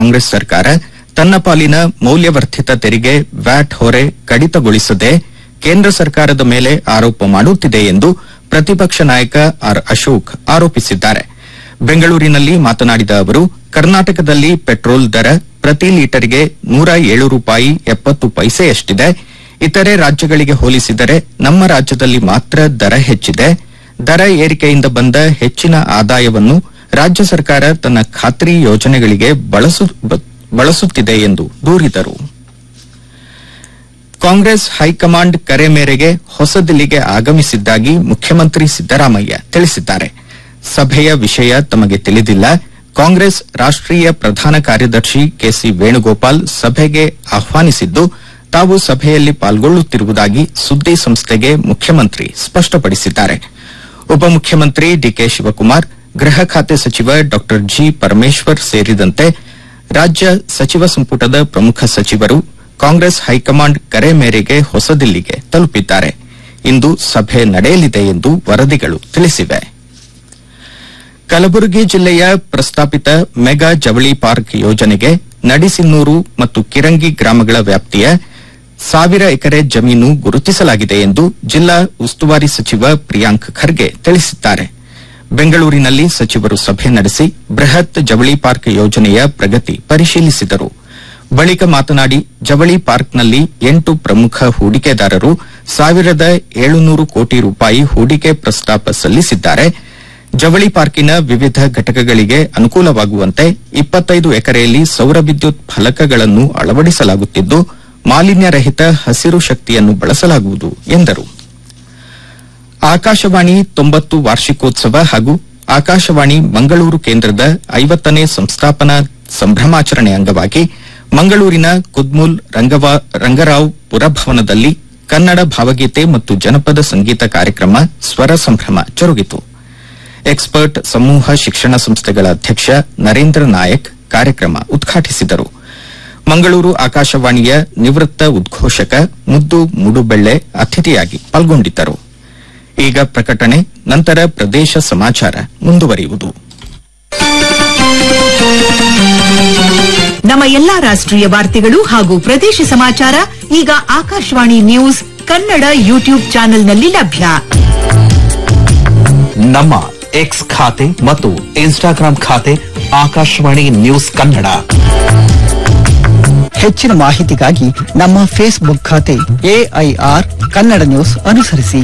ಕಾಂಗ್ರೆಸ್ ಸರ್ಕಾರ ತನ್ನ ಪಾಲಿನ ಮೌಲ್ಯವರ್ಧಿತ ತೆರಿಗೆ ವ್ಯಾಟ್ ಹೊರೆ ಕಡಿತಗೊಳಿಸದೆ ಕೇಂದ್ರ ಸರ್ಕಾರದ ಮೇಲೆ ಆರೋಪ ಮಾಡುತ್ತಿದೆ ಎಂದು ಪ್ರತಿಪಕ್ಷ ನಾಯಕ ಆರ್ ಅಶೋಕ್ ಆರೋಪಿಸಿದ್ದಾರೆ ಬೆಂಗಳೂರಿನಲ್ಲಿ ಮಾತನಾಡಿದ ಅವರು ಕರ್ನಾಟಕದಲ್ಲಿ ಪೆಟ್ರೋಲ್ ದರ ಪ್ರತಿ ಲೀಟರ್ಗೆ ನೂರ ಏಳು ರೂಪಾಯಿ ಎಪ್ಪತ್ತು ಪೈಸೆಯಷ್ಟಿದೆ ಇತರೆ ರಾಜ್ಯಗಳಿಗೆ ಹೋಲಿಸಿದರೆ ನಮ್ಮ ರಾಜ್ಯದಲ್ಲಿ ಮಾತ್ರ ದರ ಹೆಚ್ಚಿದೆ ದರ ಏರಿಕೆಯಿಂದ ಬಂದ ಹೆಚ್ಚಿನ ಆದಾಯವನ್ನು ರಾಜ್ಯ ಸರ್ಕಾರ ತನ್ನ ಖಾತ್ರಿ ಯೋಜನೆಗಳಿಗೆ ಬಳಸು- ಬ- ಬಳಸುತ್ತಿದೆ ಎಂದು ದೂರಿದರು ಕಾಂಗ್ರೆಸ್ ಹೈಕಮಾಂಡ್ ಕರೆ ಮೇರೆಗೆ ಹೊಸದಿಲ್ಲಿಗೆ ಆಗಮಿಸಿದ್ದಾಗಿ ಮುಖ್ಯಮಂತ್ರಿ ಸಿದ್ದರಾಮಯ್ಯ ತಿಳಿಸಿದ್ದಾರೆ ಸಭೆಯ ವಿಷಯ ತಮಗೆ ತಿಳಿದಿಲ್ಲ ಕಾಂಗ್ರೆಸ್ ರಾಷ್ಟ್ರೀಯ ಪ್ರಧಾನ ಕಾರ್ಯದರ್ಶಿ ಕೆಸಿ ವೇಣುಗೋಪಾಲ್ ಸಭೆಗೆ ಆಹ್ವಾನಿಸಿದ್ದು ತಾವು ಸಭೆಯಲ್ಲಿ ಪಾಲ್ಗೊಳ್ಳುತ್ತಿರುವುದಾಗಿ ಸುದ್ದಿ ಸಂಸ್ಥೆಗೆ ಮುಖ್ಯಮಂತ್ರಿ ಸ್ಪಷ್ಟಪಡಿಸಿದ್ದಾರೆ ಉಪಮುಖ್ಯಮಂತ್ರಿ ಡಿಕೆ ಶಿವಕುಮಾರ್ ಗೃಹ ಖಾತೆ ಸಚಿವ ಡಾ ಜಿ ಪರಮೇಶ್ವರ್ ಸೇರಿದಂತೆ ರಾಜ್ಯ ಸಚಿವ ಸಂಪುಟದ ಪ್ರಮುಖ ಸಚಿವರು ಕಾಂಗ್ರೆಸ್ ಹೈಕಮಾಂಡ್ ಕರೆ ಮೇರೆಗೆ ಹೊಸದಿಲ್ಲಿಗೆ ತಲುಪಿದ್ದಾರೆ ಇಂದು ಸಭೆ ನಡೆಯಲಿದೆ ಎಂದು ವರದಿಗಳು ತಿಳಿಸಿವೆ ಕಲಬುರಗಿ ಜಿಲ್ಲೆಯ ಪ್ರಸ್ತಾಪಿತ ಮೆಗಾ ಜವಳಿ ಪಾರ್ಕ್ ಯೋಜನೆಗೆ ನಡಿಸಿನ್ನೂರು ಮತ್ತು ಕಿರಂಗಿ ಗ್ರಾಮಗಳ ವ್ಯಾಪ್ತಿಯ ಸಾವಿರ ಎಕರೆ ಜಮೀನು ಗುರುತಿಸಲಾಗಿದೆ ಎಂದು ಜಿಲ್ಲಾ ಉಸ್ತುವಾರಿ ಸಚಿವ ಪ್ರಿಯಾಂಕ್ ಖರ್ಗೆ ತಿಳಿಸಿದ್ದಾರೆ ಬೆಂಗಳೂರಿನಲ್ಲಿ ಸಚಿವರು ಸಭೆ ನಡೆಸಿ ಬೃಹತ್ ಜವಳಿ ಪಾರ್ಕ್ ಯೋಜನೆಯ ಪ್ರಗತಿ ಪರಿಶೀಲಿಸಿದರು ಬಳಿಕ ಮಾತನಾಡಿ ಜವಳಿ ಪಾರ್ಕ್ನಲ್ಲಿ ಎಂಟು ಪ್ರಮುಖ ಹೂಡಿಕೆದಾರರು ಸಾವಿರದ ಏಳುನೂರು ಕೋಟಿ ರೂಪಾಯಿ ಹೂಡಿಕೆ ಪ್ರಸ್ತಾಪ ಸಲ್ಲಿಸಿದ್ದಾರೆ ಜವಳಿ ಪಾರ್ಕಿನ ವಿವಿಧ ಘಟಕಗಳಿಗೆ ಅನುಕೂಲವಾಗುವಂತೆ ಇಪ್ಪತ್ತೈದು ಎಕರೆಯಲ್ಲಿ ಸೌರ ವಿದ್ಯುತ್ ಫಲಕಗಳನ್ನು ಅಳವಡಿಸಲಾಗುತ್ತಿದ್ದು ಮಾಲಿನ್ಯರಹಿತ ಹಸಿರು ಶಕ್ತಿಯನ್ನು ಬಳಸಲಾಗುವುದು ಎಂದರು ಆಕಾಶವಾಣಿ ತೊಂಬತ್ತು ವಾರ್ಷಿಕೋತ್ಸವ ಹಾಗೂ ಆಕಾಶವಾಣಿ ಮಂಗಳೂರು ಕೇಂದ್ರದ ಐವತ್ತನೇ ಸಂಸ್ಥಾಪನಾ ಸಂಭ್ರಮಾಚರಣೆ ಅಂಗವಾಗಿ ಮಂಗಳೂರಿನ ಕುದ್ಮುಲ್ ರಂಗವ- ರಂಗರಾವ್ ಪುರಭವನದಲ್ಲಿ ಕನ್ನಡ ಭಾವಗೀತೆ ಮತ್ತು ಜನಪದ ಸಂಗೀತ ಕಾರ್ಯಕ್ರಮ ಸ್ವರ ಸಂಭ್ರಮ ಜರುಗಿತು ಎಕ್ಸ್ಪರ್ಟ್ ಸಮೂಹ ಶಿಕ್ಷಣ ಸಂಸ್ಥೆಗಳ ಅಧ್ಯಕ್ಷ ನರೇಂದ್ರ ನಾಯಕ್ ಕಾರ್ಯಕ್ರಮ ಉದ್ಘಾಟಿಸಿದರು ಮಂಗಳೂರು ಆಕಾಶವಾಣಿಯ ನಿವೃತ್ತ ಉದ್ಘೋಷಕ ಮುದ್ದು ಮುಡುಬೆಳ್ಳೆ ಅತಿಥಿಯಾಗಿ ಪಾಲ್ಗೊಂಡಿದ್ದರು ಈಗ ಪ್ರಕಟಣೆ ನಂತರ ಪ್ರದೇಶ ಸಮಾಚಾರ ಮುಂದುವರಿಯುವುದು ನಮ್ಮ ಎಲ್ಲಾ ರಾಷ್ಟ್ರೀಯ ವಾರ್ತೆಗಳು ಹಾಗೂ ಪ್ರದೇಶ ಸಮಾಚಾರ ಈಗ ಆಕಾಶವಾಣಿ ನ್ಯೂಸ್ ಕನ್ನಡ ಯೂಟ್ಯೂಬ್ ಚಾನೆಲ್ನಲ್ಲಿ ಲಭ್ಯ ನಮ್ಮ ಎಕ್ಸ್ ಖಾತೆ ಮತ್ತು ಇನ್ಸ್ಟಾಗ್ರಾಂ ಖಾತೆ ಆಕಾಶವಾಣಿ ನ್ಯೂಸ್ ಕನ್ನಡ ಹೆಚ್ಚಿನ ಮಾಹಿತಿಗಾಗಿ ನಮ್ಮ ಫೇಸ್ಬುಕ್ ಖಾತೆ ಎಐಆರ್ ಕನ್ನಡ ನ್ಯೂಸ್ ಅನುಸರಿಸಿ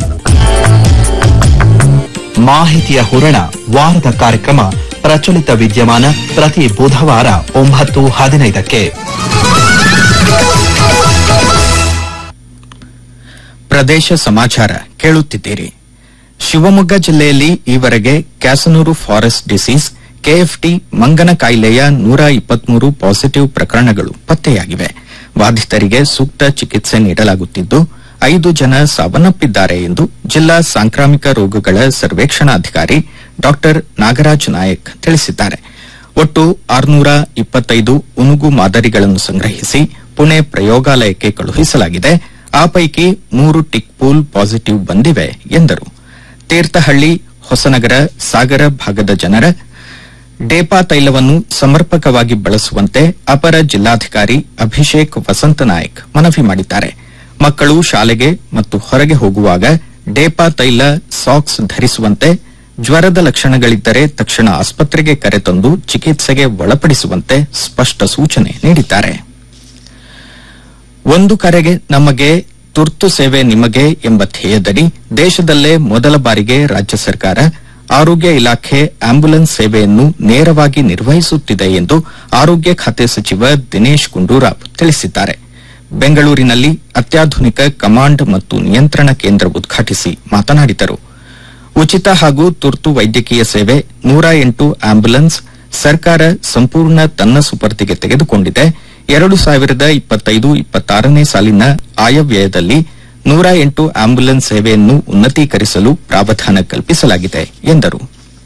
ಮಾಹಿತಿಯ ಹೂರಣ ವಾರದ ಕಾರ್ಯಕ್ರಮ ಪ್ರಚಲಿತ ವಿದ್ಯಮಾನ ಪ್ರತಿ ಬುಧವಾರ ಒಂಬತ್ತು ಹದಿನೈದಕ್ಕೆ ಪ್ರದೇಶ ಸಮಾಚಾರ ಕೇಳುತ್ತಿದ್ದೀರಿ ಶಿವಮೊಗ್ಗ ಜಿಲ್ಲೆಯಲ್ಲಿ ಈವರೆಗೆ ಕ್ಯಾಸನೂರು ಫಾರೆಸ್ಟ್ ಡಿಸೀಸ್ ಕೆಎಫ್ಟಿ ಮಂಗನ ಕಾಯಿಲೆಯ ನೂರ ಇಪ್ಪತ್ಮೂರು ಪಾಸಿಟಿವ್ ಪ್ರಕರಣಗಳು ಪತ್ತೆಯಾಗಿವೆ ಬಾಧಿತರಿಗೆ ಸೂಕ್ತ ಚಿಕಿತ್ಸೆ ನೀಡಲಾಗುತ್ತಿದ್ದು ಐದು ಜನ ಸಾವನ್ನಪ್ಪಿದ್ದಾರೆ ಎಂದು ಜಿಲ್ಲಾ ಸಾಂಕ್ರಾಮಿಕ ರೋಗಗಳ ಸರ್ವೇಕ್ಷಣಾಧಿಕಾರಿ ಡಾ ನಾಗರಾಜ್ ನಾಯಕ್ ತಿಳಿಸಿದ್ದಾರೆ ಒಟ್ಟು ಆರುನೂರ ಇಪ್ಪತ್ತೈದು ಉನುಗು ಮಾದರಿಗಳನ್ನು ಸಂಗ್ರಹಿಸಿ ಪುಣೆ ಪ್ರಯೋಗಾಲಯಕ್ಕೆ ಕಳುಹಿಸಲಾಗಿದೆ ಆ ಪೈಕಿ ಮೂರು ಟಿಕ್ ಪೂಲ್ ಪಾಸಿಟಿವ್ ಬಂದಿವೆ ಎಂದರು ತೀರ್ಥಹಳ್ಳಿ ಹೊಸನಗರ ಸಾಗರ ಭಾಗದ ಜನರ ಡೇಪಾ ತೈಲವನ್ನು ಸಮರ್ಪಕವಾಗಿ ಬಳಸುವಂತೆ ಅಪರ ಜಿಲ್ಲಾಧಿಕಾರಿ ಅಭಿಷೇಕ್ ವಸಂತ ನಾಯಕ್ ಮನವಿ ಮಾಡಿದ್ದಾರೆ ಮಕ್ಕಳು ಶಾಲೆಗೆ ಮತ್ತು ಹೊರಗೆ ಹೋಗುವಾಗ ಡೇಪಾ ತೈಲ ಸಾಕ್ಸ್ ಧರಿಸುವಂತೆ ಜ್ವರದ ಲಕ್ಷಣಗಳಿದ್ದರೆ ತಕ್ಷಣ ಆಸ್ಪತ್ರೆಗೆ ಕರೆತಂದು ಚಿಕಿತ್ಸೆಗೆ ಒಳಪಡಿಸುವಂತೆ ಸ್ಪಷ್ಟ ಸೂಚನೆ ನೀಡಿದ್ದಾರೆ ಒಂದು ಕರೆಗೆ ನಮಗೆ ತುರ್ತು ಸೇವೆ ನಿಮಗೆ ಎಂಬ ಧ್ಯೇಯದಡಿ ದೇಶದಲ್ಲೇ ಮೊದಲ ಬಾರಿಗೆ ರಾಜ್ಯ ಸರ್ಕಾರ ಆರೋಗ್ಯ ಇಲಾಖೆ ಆಂಬ್ಯುಲೆನ್ಸ್ ಸೇವೆಯನ್ನು ನೇರವಾಗಿ ನಿರ್ವಹಿಸುತ್ತಿದೆ ಎಂದು ಆರೋಗ್ಯ ಖಾತೆ ಸಚಿವ ದಿನೇಶ್ ಗುಂಡೂರಾವ್ ತಿಳಿಸಿದ್ದಾರೆ ಬೆಂಗಳೂರಿನಲ್ಲಿ ಅತ್ಯಾಧುನಿಕ ಕಮಾಂಡ್ ಮತ್ತು ನಿಯಂತ್ರಣ ಕೇಂದ್ರ ಉದ್ಘಾಟಿಸಿ ಮಾತನಾಡಿದರು ಉಚಿತ ಹಾಗೂ ತುರ್ತು ವೈದ್ಯಕೀಯ ಸೇವೆ ನೂರ ಎಂಟು ಆಂಬ್ಯುಲೆನ್ಸ್ ಸರ್ಕಾರ ಸಂಪೂರ್ಣ ತನ್ನ ಸುಪರ್ದಿಗೆ ತೆಗೆದುಕೊಂಡಿದೆ ಎರಡು ಸಾವಿರದ ಇಪ್ಪತ್ತೈದು ಇಪ್ಪತ್ತಾರನೇ ಸಾಲಿನ ಆಯವ್ಯಯದಲ್ಲಿ ನೂರ ಎಂಟು ಆಂಬ್ಯುಲೆನ್ಸ್ ಸೇವೆಯನ್ನು ಉನ್ನತೀಕರಿಸಲು ಪ್ರಾವಧಾನ ಕಲ್ಪಿಸಲಾಗಿದೆ ಎಂದರು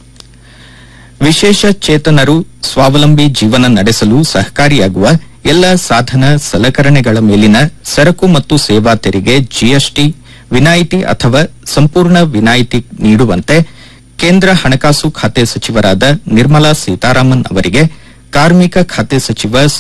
ವಿಶೇಷ ಚೇತನರು ಸ್ವಾವಲಂಬಿ ಜೀವನ ನಡೆಸಲು ಸಹಕಾರಿಯಾಗುವ ಎಲ್ಲ ಸಾಧನ ಸಲಕರಣೆಗಳ ಮೇಲಿನ ಸರಕು ಮತ್ತು ಸೇವಾ ತೆರಿಗೆ ಜಿಎಸ್ಟಿ ವಿನಾಯಿತಿ ಅಥವಾ ಸಂಪೂರ್ಣ ವಿನಾಯಿತಿ ನೀಡುವಂತೆ ಕೇಂದ್ರ ಹಣಕಾಸು ಖಾತೆ ಸಚಿವರಾದ ನಿರ್ಮಲಾ ಸೀತಾರಾಮನ್ ಅವರಿಗೆ ಕಾರ್ಮಿಕ ಖಾತೆ ಸಚಿವ